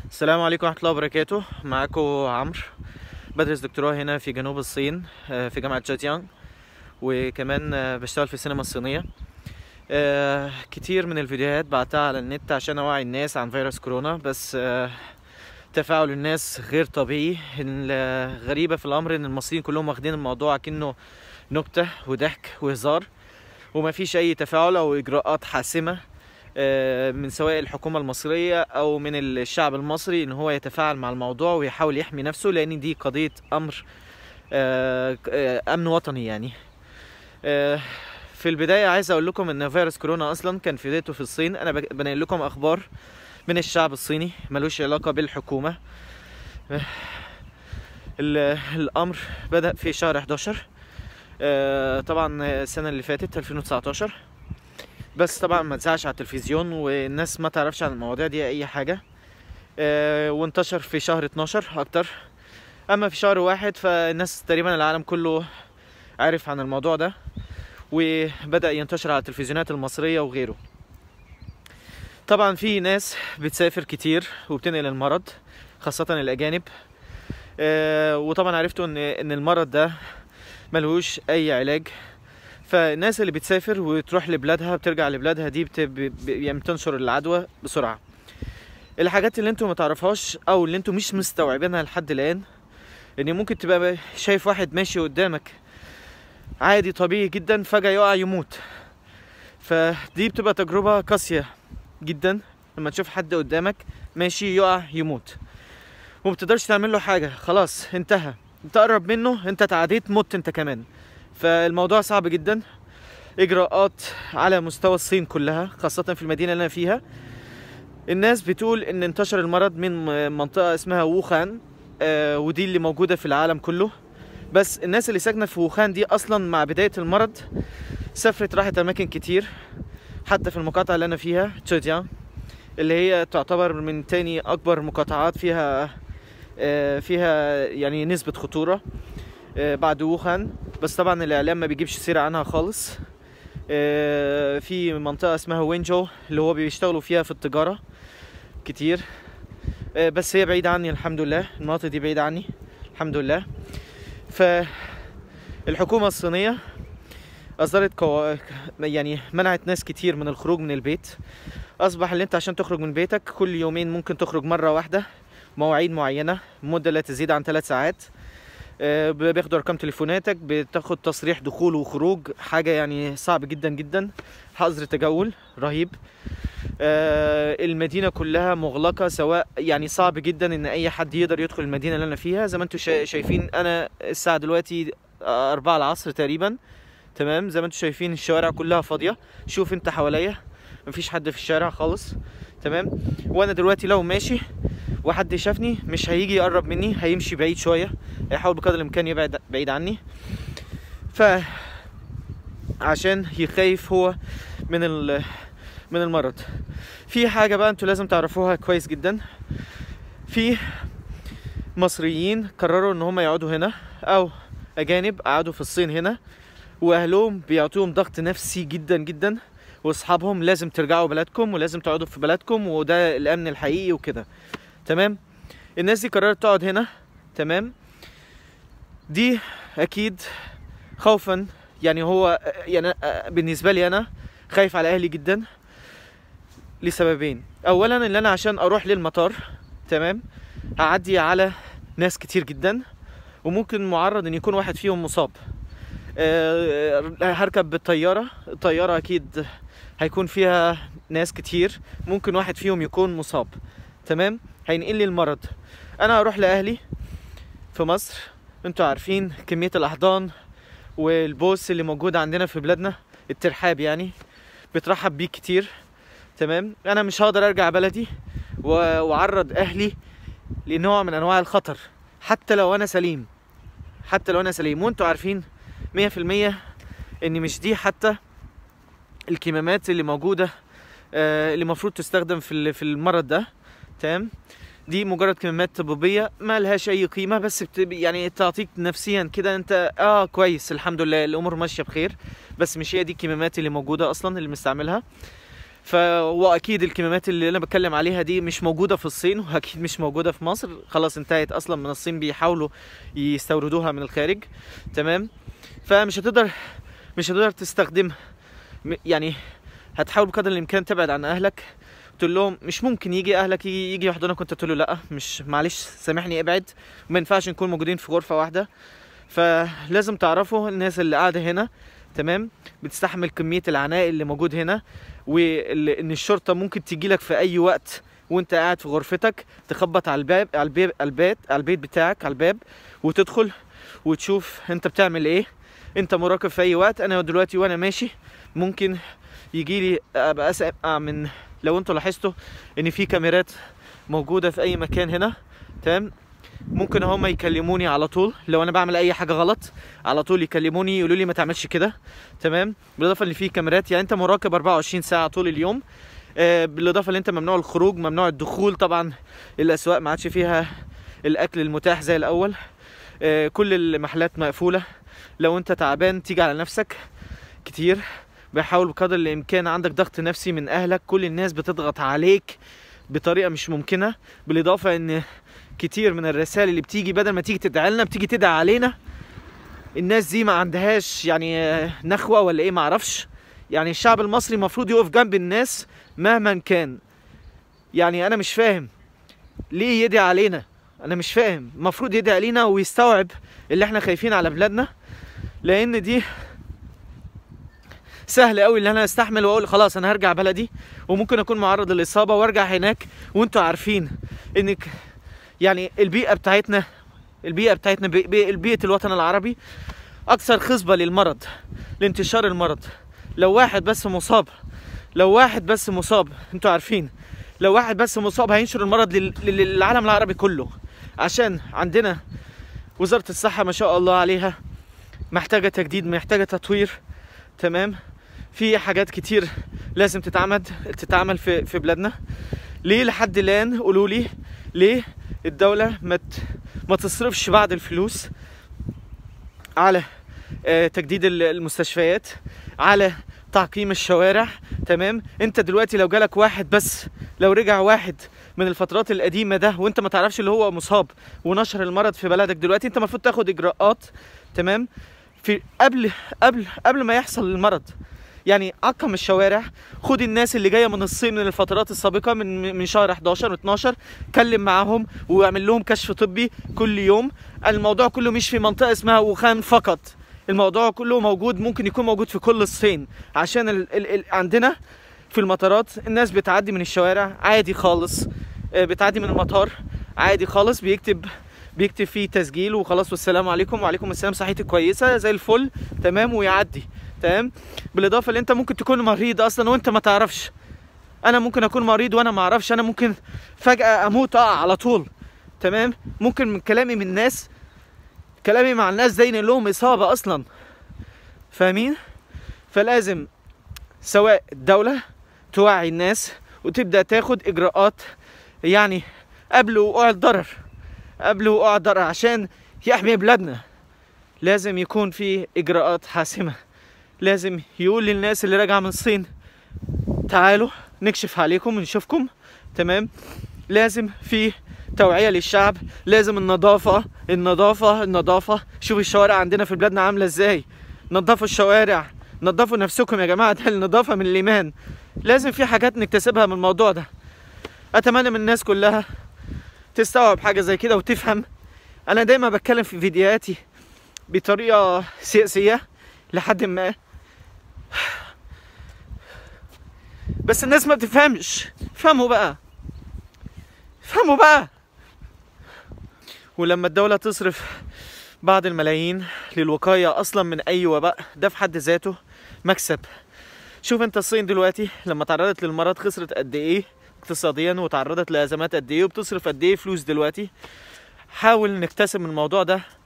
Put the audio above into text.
السلام عليكم ورحمة الله وبركاته معاكم عمرو بدرس دكتوراه هنا في جنوب الصين آه، في جامعة جاتيانغ وكمان آه، بشتغل في السينما الصينية آه، كتير من الفيديوهات بعتها على النت عشان اوعي الناس عن فيروس كورونا بس آه، تفاعل الناس غير طبيعي الغريبة في الأمر إن المصريين كلهم واخدين الموضوع كأنه نكتة وضحك وهزار وما فيش أي تفاعل أو إجراءات حاسمة آه، من سواء الحكومة المصرية أو من الشعب المصري إن هو يتفاعل مع الموضوع ويحاول يحمي نفسه لأن دي قضية أمر آه، آه، أمن وطني يعني آه، في البداية عايز أقول لكم إن فيروس كورونا أصلا كان في بدايته في الصين أنا بج- بنقل لكم أخبار من الشعب الصيني ملوش علاقة بالحكومة آه، ال- الأمر بدأ في شهر 11 آه، طبعا السنة اللي فاتت 2019 بس طبعا ما تزعش على التلفزيون والناس ما تعرفش عن المواضيع دي اي حاجه آه، وانتشر في شهر 12 اكتر اما في شهر واحد فالناس تقريبا العالم كله عارف عن الموضوع ده وبدا ينتشر على التلفزيونات المصريه وغيره طبعا في ناس بتسافر كتير وبتنقل المرض خاصه الاجانب آه، وطبعا عرفتوا ان ان المرض ده ملهوش اي علاج فالناس اللي بتسافر وتروح لبلادها بترجع لبلادها دي بت... ب... ب- يعني بتنشر العدوى بسرعة الحاجات اللي انتوا ما تعرفهاش او اللي انتوا مش مستوعبينها لحد الان ان ممكن تبقى شايف واحد ماشي قدامك عادي طبيعي جدا فجأة يقع يموت فدي بتبقى تجربة قاسية جدا لما تشوف حد قدامك ماشي يقع يموت ومبتقدرش تعمل له حاجة خلاص انتهى تقرب منه انت تعديت مت انت كمان فالموضوع صعب جدا اجراءات على مستوى الصين كلها خاصة في المدينة اللي انا فيها الناس بتقول ان انتشر المرض من منطقة اسمها ووخان آه ودي اللي موجودة في العالم كله بس الناس اللي ساكنة في ووخان دي اصلا مع بداية المرض سافرت راحت اماكن كتير حتى في المقاطعة اللي انا فيها تشيجيان اللي هي تعتبر من تاني اكبر مقاطعات فيها آه فيها يعني نسبة خطورة آه بعد ووخان بس طبعا الاعلام ما بيجيبش سيره عنها خالص آه، في منطقه اسمها وينجو اللي هو بيشتغلوا فيها في التجاره كتير آه، بس هي بعيده عني الحمد لله المناطق دي بعيده عني الحمد لله فالحكومه الصينيه اصدرت كو... يعني منعت ناس كتير من الخروج من البيت اصبح اللي انت عشان تخرج من بيتك كل يومين ممكن تخرج مره واحده مواعيد معينه مده لا تزيد عن ثلاث ساعات آه، بياخدوا ارقام تليفوناتك بتاخد تصريح دخول وخروج حاجه يعني صعب جدا جدا حظر تجول رهيب آه، المدينه كلها مغلقه سواء يعني صعب جدا ان اي حد يقدر يدخل المدينه اللي انا فيها زي ما انتم شا- شايفين انا الساعه دلوقتي آه، أربعة العصر تقريبا تمام زي ما انتم شايفين الشوارع كلها فاضيه شوف انت حواليا مفيش حد في الشارع خالص تمام وانا دلوقتي لو ماشي وحد شافني مش هيجي يقرب مني هيمشي بعيد شويه هيحاول بقدر الامكان يبعد بعيد عني ف عشان يخايف هو من ال من المرض في حاجه بقى انتوا لازم تعرفوها كويس جدا في مصريين قرروا ان هم يقعدوا هنا او اجانب قعدوا في الصين هنا واهلهم بيعطوهم ضغط نفسي جدا جدا واصحابهم لازم ترجعوا بلدكم ولازم تقعدوا في بلدكم وده الامن الحقيقي وكده تمام الناس دي قررت تقعد هنا تمام دي اكيد خوفا يعني هو يعني بالنسبه لي انا خايف على اهلي جدا لسببين اولا ان انا عشان اروح للمطار تمام هعدي على ناس كتير جدا وممكن معرض ان يكون واحد فيهم مصاب آه، هركب بالطياره الطياره اكيد هيكون فيها ناس كتير ممكن واحد فيهم يكون مصاب تمام هينقل لي المرض انا هروح لاهلي في مصر انتوا عارفين كمية الاحضان والبوس اللي موجود عندنا في بلادنا الترحاب يعني بترحب بيك كتير تمام انا مش هقدر ارجع بلدي و- واعرض اهلي لنوع من انواع الخطر حتى لو انا سليم حتى لو انا سليم وانتوا عارفين مية في المية ان مش دي حتى الكمامات اللي موجودة آه، اللي المفروض تستخدم في ال- في المرض ده تمام دي مجرد كمامات طبية ما لهاش أي قيمة بس بت... يعني تعطيك نفسيا كده أنت آه كويس الحمد لله الأمور ماشية بخير بس مش هي دي الكمامات اللي موجودة أصلا اللي بنستعملها ف واكيد الكمامات اللي انا بتكلم عليها دي مش موجوده في الصين واكيد مش موجوده في مصر خلاص انتهت اصلا من الصين بيحاولوا يستوردوها من الخارج تمام فمش هتقدر مش هتقدر تستخدم م- يعني هتحاول بقدر الامكان تبعد عن اهلك تقول لهم مش ممكن يجي اهلك يجي يجي يحضنك وانت تقول له لا مش معلش سامحني ابعد ما ينفعش نكون موجودين في غرفه واحده فلازم تعرفوا الناس اللي قاعده هنا تمام بتستحمل كميه العناء اللي موجود هنا وان الشرطه ممكن تيجي لك في اي وقت وانت قاعد في غرفتك تخبط على الباب على الباب على البيت على البيت بتاعك على الباب وتدخل وتشوف انت بتعمل ايه انت مراقب في اي وقت انا دلوقتي وانا ماشي ممكن يجي لي ابقى اسمع من لو انتوا لاحظتوا ان في كاميرات موجوده في اي مكان هنا تمام ممكن هم يكلموني على طول لو انا بعمل اي حاجه غلط على طول يكلموني يقولوا لي ما تعملش كده تمام بالاضافه ان في كاميرات يعني انت مراقب 24 ساعه طول اليوم آه، بالاضافه ان انت ممنوع الخروج ممنوع الدخول طبعا الاسواق ما عادش فيها الاكل المتاح زي الاول آه، كل المحلات مقفوله لو انت تعبان تيجي على نفسك كتير بحاول بقدر الامكان عندك ضغط نفسي من اهلك كل الناس بتضغط عليك بطريقه مش ممكنه بالاضافه ان كتير من الرسائل اللي بتيجي بدل ما تيجي تدعي لنا بتيجي تدعي علينا الناس دي ما عندهاش يعني آه، نخوه ولا ايه ما اعرفش يعني الشعب المصري المفروض يقف جنب الناس مهما كان يعني انا مش فاهم ليه يدعي علينا انا مش فاهم المفروض يدعي علينا ويستوعب اللي احنا خايفين على بلادنا لان دي سهل قوي ان انا استحمل واقول خلاص انا هرجع بلدي وممكن اكون معرض للاصابه وارجع هناك وانتوا عارفين انك يعني البيئه بتاعتنا البيئه بتاعتنا بي- بي- بيئه الوطن العربي اكثر خصبه للمرض لانتشار المرض لو واحد بس مصاب لو واحد بس مصاب انتوا عارفين لو واحد بس مصاب هينشر المرض لل- لل- للعالم العربي كله عشان عندنا وزاره الصحه ما شاء الله عليها محتاجه تجديد محتاجه تطوير تمام في حاجات كتير لازم تتعمل تتعمل في في بلادنا ليه لحد الان قولوا لي ليه الدوله ما ت- ما تصرفش بعض الفلوس على آه، تجديد ال- المستشفيات على تعقيم الشوارع تمام انت دلوقتي لو جالك واحد بس لو رجع واحد من الفترات القديمه ده وانت ما تعرفش اللي هو مصاب ونشر المرض في بلدك دلوقتي انت المفروض تاخد اجراءات تمام في قبل قبل قبل ما يحصل المرض يعني عقم الشوارع خد الناس اللي جايه من الصين من الفترات السابقه من من شهر 11 و12 كلم معاهم واعمل لهم كشف طبي كل يوم الموضوع كله مش في منطقه اسمها ووخان فقط الموضوع كله موجود ممكن يكون موجود في كل الصين عشان ال ال ال عندنا في المطارات الناس بتعدي من الشوارع عادي خالص آه، بتعدي من المطار عادي خالص بيكتب بيكتب فيه تسجيل وخلاص والسلام عليكم وعليكم السلام صحتك كويسه زي الفل تمام ويعدي تمام بالاضافه اللي انت ممكن تكون مريض اصلا وانت ما تعرفش انا ممكن اكون مريض وانا ما اعرفش انا ممكن فجاه اموت اقع على طول تمام ممكن من كلامي من الناس كلامي مع الناس ده ينقل لهم اصابه اصلا فاهمين فلازم سواء الدوله توعي الناس وتبدا تاخد اجراءات يعني قبل وقوع الضرر قبل وقوع الضرر عشان يحمي بلادنا لازم يكون في اجراءات حاسمه لازم يقول للناس اللي راجعه من الصين تعالوا نكشف عليكم ونشوفكم تمام لازم في توعية للشعب لازم النظافة النظافة النظافة شوفوا الشوارع عندنا في بلادنا عاملة ازاي نظفوا الشوارع نظفوا نفسكم يا جماعة ده النظافة من الإيمان لازم في حاجات نكتسبها من الموضوع ده أتمنى من الناس كلها تستوعب حاجة زي كده وتفهم أنا دايما بتكلم في فيديوهاتي بطريقة سياسية لحد ما بس الناس ما بتفهمش فهموا بقى فهموا بقى ولما الدولة تصرف بعض الملايين للوقاية أصلا من أي وباء ده في حد ذاته مكسب شوف انت الصين دلوقتي لما تعرضت للمرض خسرت قد ايه اقتصاديا وتعرضت لأزمات قد ايه وبتصرف قد ايه فلوس دلوقتي حاول نكتسب من الموضوع ده